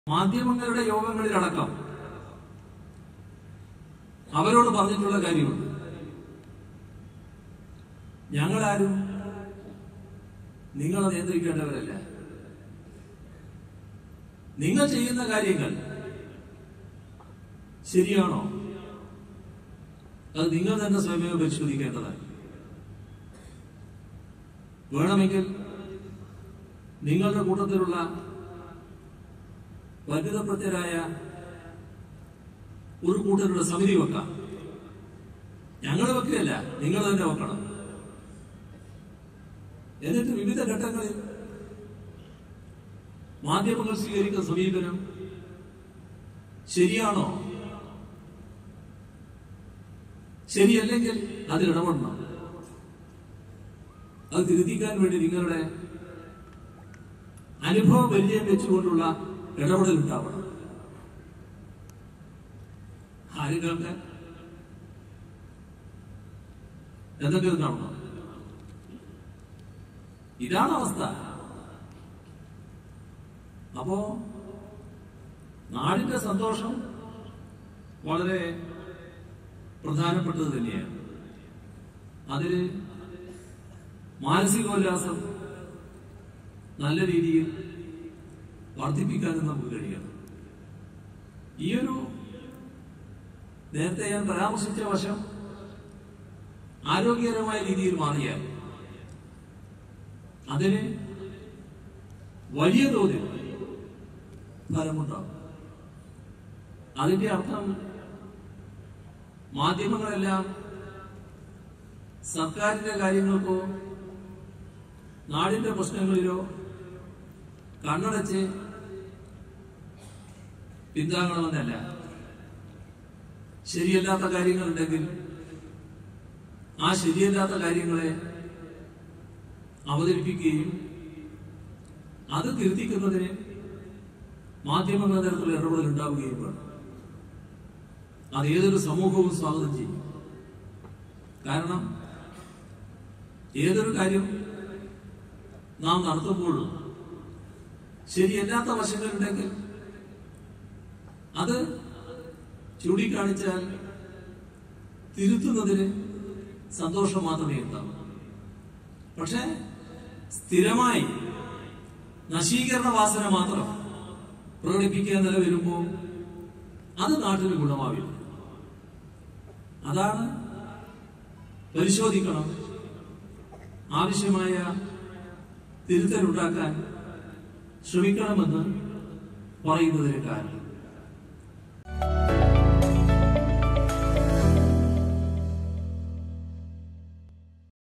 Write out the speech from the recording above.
മാധ്യമങ്ങളുടെ യോഗങ്ങളിലടക്കം അവരോട് പറഞ്ഞിട്ടുള്ള കാര്യമുണ്ട് ഞങ്ങളാരും നിങ്ങളെ നിയന്ത്രിക്കേണ്ടവരല്ല നിങ്ങൾ ചെയ്യുന്ന കാര്യങ്ങൾ ശരിയാണോ അത് നിങ്ങൾ തന്നെ സ്വയമേവ പരിശോധിക്കേണ്ടതാണ് വേണമെങ്കിൽ നിങ്ങളുടെ കൂട്ടത്തിലുള്ള വർഗിതപ്രത്യരായ ഒരു കൂട്ടരുടെ സമിതി വെക്കാം ഞങ്ങൾ വെക്കുകയല്ല നിങ്ങൾ തന്നെ വെക്കണം എന്നിട്ട് വിവിധ ഘട്ടങ്ങളിൽ മാധ്യമങ്ങൾ സ്വീകരിക്കുന്ന സമീപനം ശരിയാണോ ശരിയല്ലെങ്കിൽ അതിൽ ഇടപെടണം അത് തിരുത്തിക്കാൻ വേണ്ടി നിങ്ങളുടെ അനുഭവ പരിചയം വെച്ചുകൊണ്ടുള്ള ഇടപെടൽ ഉണ്ടാവണം ആരും കേൾക്കാൻ എന്തെങ്കിലും കാണണം ഇതാണ് അവസ്ഥ അപ്പോ നാടിന്റെ സന്തോഷം വളരെ പ്രധാനപ്പെട്ടത് തന്നെയാണ് അതിന് മാനസികോല്ലാസം നല്ല രീതിയിൽ വർദ്ധിപ്പിക്കാനും നമുക്ക് കഴിയണം ഈയൊരു നേരത്തെ ഞാൻ പരാമർശിച്ച വശം ആരോഗ്യകരമായ രീതിയിൽ മാറിയാൽ അതിന് വലിയ തോതിൽ ഫലമുണ്ടാവും അതിന്റെ അർത്ഥം മാധ്യമങ്ങളെല്ലാം സർക്കാരിന്റെ കാര്യങ്ങൾക്കോ നാടിന്റെ പ്രശ്നങ്ങളിലോ കണ്ണടച്ച് പിന്താങ്ങണമെന്നല്ല ശരിയല്ലാത്ത കാര്യങ്ങളുണ്ടെങ്കിൽ ആ ശരിയല്ലാത്ത കാര്യങ്ങളെ അവതരിപ്പിക്കുകയും അത് തിരുത്തിക്കുന്നതിന് മാധ്യമങ്ങളുടെ തരത്തിലുള്ള ഇടപെടൽ ഉണ്ടാവുകയും വേണം അത് ഏതൊരു സമൂഹവും സ്വാഗതം ചെയ്യും കാരണം ഏതൊരു കാര്യം നാം നടത്തുമ്പോഴും ശരിയല്ലാത്ത വശങ്ങളുണ്ടെങ്കിൽ അത് ചൂണ്ടിക്കാണിച്ചാൽ തിരുത്തുന്നതിന് സന്തോഷം മാത്രമേ ഉണ്ടാവൂ പക്ഷെ സ്ഥിരമായി നശീകരണ വാസന മാത്രം പ്രകടിപ്പിക്കാൻ നില വരുമ്പോൾ അത് നാട്ടിന് ഗുണമാവില്ല അതാണ് പരിശോധിക്കണം ആവശ്യമായ തിരുത്തലുണ്ടാക്കാൻ ശ്രമിക്കണമെന്ന് പറയുന്നതിന് കാരണം